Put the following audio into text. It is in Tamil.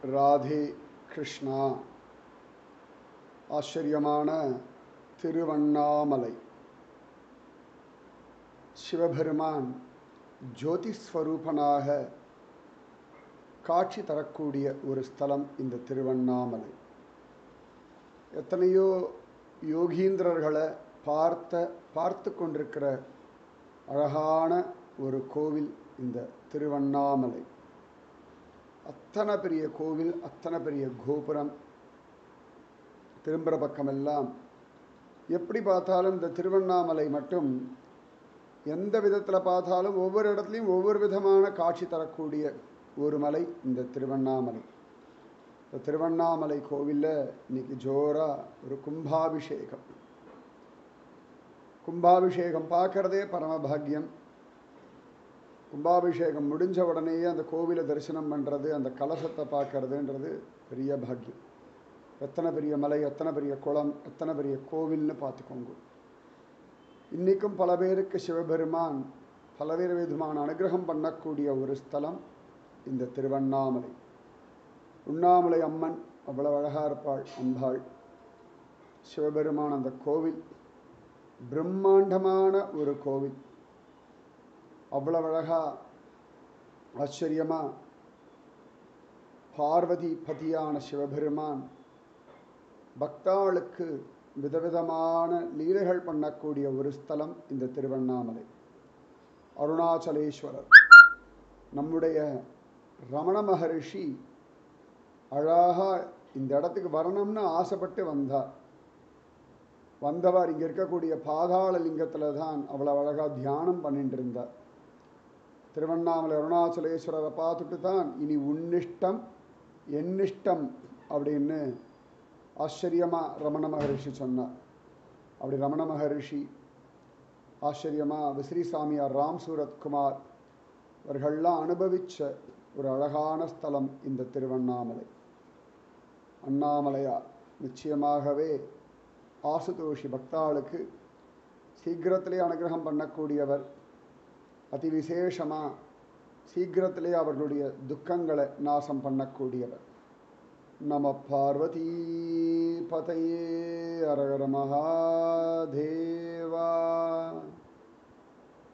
ராதே கிருஷ்ணா ஆச்சரியமான திருவண்ணாமலை சிவபெருமான் ஜோதிஸ்வரூபனாக காட்சி தரக்கூடிய ஒரு ஸ்தலம் இந்த திருவண்ணாமலை எத்தனையோ யோகீந்திரர்களை பார்த்த பார்த்து கொண்டிருக்கிற அழகான ஒரு கோவில் இந்த திருவண்ணாமலை அத்தனை பெரிய கோவில் அத்தனை பெரிய கோபுரம் திரும்புகிற பக்கமெல்லாம் எப்படி பார்த்தாலும் இந்த திருவண்ணாமலை மட்டும் எந்த விதத்தில் பார்த்தாலும் ஒவ்வொரு இடத்துலையும் ஒவ்வொரு விதமான காட்சி தரக்கூடிய ஒரு மலை இந்த திருவண்ணாமலை இந்த திருவண்ணாமலை கோவிலில் இன்னைக்கு ஜோராக ஒரு கும்பாபிஷேகம் கும்பாபிஷேகம் பார்க்குறதே பரமபாகியம் கும்பாபிஷேகம் முடிஞ்ச உடனேயே அந்த கோவிலை தரிசனம் பண்ணுறது அந்த கலசத்தை பார்க்கறதுன்றது பெரிய பாக்கியம் எத்தனை பெரிய மலை எத்தனை பெரிய குளம் எத்தனை பெரிய கோவில்னு பார்த்துக்கோங்க இன்றைக்கும் பல பேருக்கு சிவபெருமான் பலவேறு விதமான அனுகிரகம் பண்ணக்கூடிய ஒரு ஸ்தலம் இந்த திருவண்ணாமலை உண்ணாமலை அம்மன் அவ்வளோ அழகாக இருப்பாள் அம்பாள் சிவபெருமான் அந்த கோவில் பிரம்மாண்டமான ஒரு கோவில் அவ்வளவு அழகா ஆச்சரியமா பார்வதி பதியான சிவபெருமான் பக்தாளுக்கு விதவிதமான லீலைகள் பண்ணக்கூடிய ஒரு ஸ்தலம் இந்த திருவண்ணாமலை அருணாச்சலேஸ்வரர் நம்முடைய ரமண மகரிஷி அழகா இந்த இடத்துக்கு வரணும்னு ஆசைப்பட்டு வந்தார் வந்தவர் இங்கே இருக்கக்கூடிய பாதாள லிங்கத்தில் தான் அவ்வளோ அழகாக தியானம் பண்ணிட்டு இருந்தார் திருவண்ணாமலை அருணாச்சலேஸ்வரரை பார்த்துட்டு தான் இனி உன்னிஷ்டம் என்னிஷ்டம் அப்படின்னு ஆச்சரியமாக ரமண மகரிஷி சொன்னார் அப்படி ரமண மகரிஷி ஆச்சரியமாக விஸ்ரீசாமியார் ராம் சூரத்குமார் இவர்கள்லாம் அனுபவித்த ஒரு அழகான ஸ்தலம் இந்த திருவண்ணாமலை அண்ணாமலையார் நிச்சயமாகவே ஆசுதோஷி பக்தாளுக்கு சீக்கிரத்திலே அனுகிரகம் பண்ணக்கூடியவர் அதி விசேஷமாக சீக்கிரத்திலே அவர்களுடைய துக்கங்களை நாசம் பண்ணக்கூடியவர் நம பார்வதி பதையே அரகர மகாதேவா